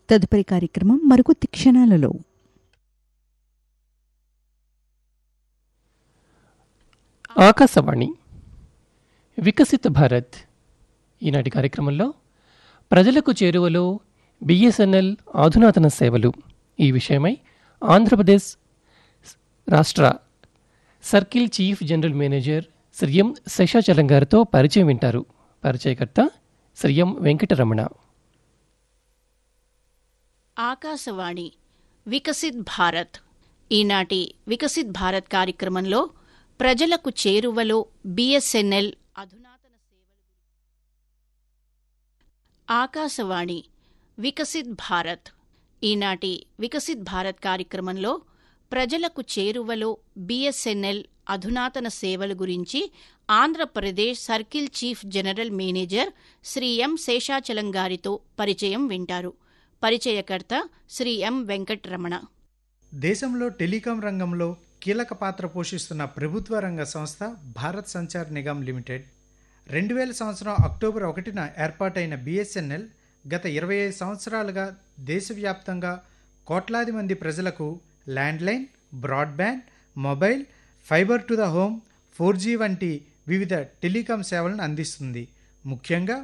తదుపరి కార్యక్రమం మరికొద్ది క్షణాలలో ఆకాశవాణి వికసిత భారత్ ఈనాటి కార్యక్రమంలో ప్రజలకు చేరువలో బిఎస్ఎన్ఎల్ ఆధునాతన సేవలు ఈ విషయమై ఆంధ్రప్రదేశ్ రాష్ట్ర circle chief general manager Shri M Seshachalam గారితో పరిచయం వింటారు పరిచయకర్త శ్రీ ఎం వెంకటరమణ ఆకాశవాణి వికసిత్ భారత్ ఈనాటి వికసిత్ భారత్ కార్యక్రమంలో ప్రజలకు చేరువలో బిఎస్ఎన్ఎల్ అధునాతన సేవలు ఆకాశవాణి వికసిత్ భారత్ ఈనాటి వికసిత్ భారత్ కార్యక్రమంలో ప్రజలకు చేరువలో బిఎస్ఎన్ఎల్ అధునాతన సేవల గురించి Andhra Pradesh circle chief general manager Shri M Seshachalam గారితో పరిచయం వింటారు పరిచయకర్త శ్రీ ఎం వెంకటరమణ దేశంలో టెలికాం రంగంలో కీలక పాత్ర పోషిస్తున్న ప్రభుత్వ రంగ సంస్థ భారత్ సంచార్ నిగమ్ లిమిటెడ్ రెండు వేల సంవత్సరం అక్టోబర్ ఒకటిన ఏర్పాటైన బిఎస్ఎన్ఎల్ గత ఇరవై ఐదు సంవత్సరాలుగా దేశవ్యాప్తంగా కోట్లాది మంది ప్రజలకు landline broadband mobile fibre to the home four G వంటి వివిధ టెలికాం సేవలను అందిస్తుంది ముఖ్యంగా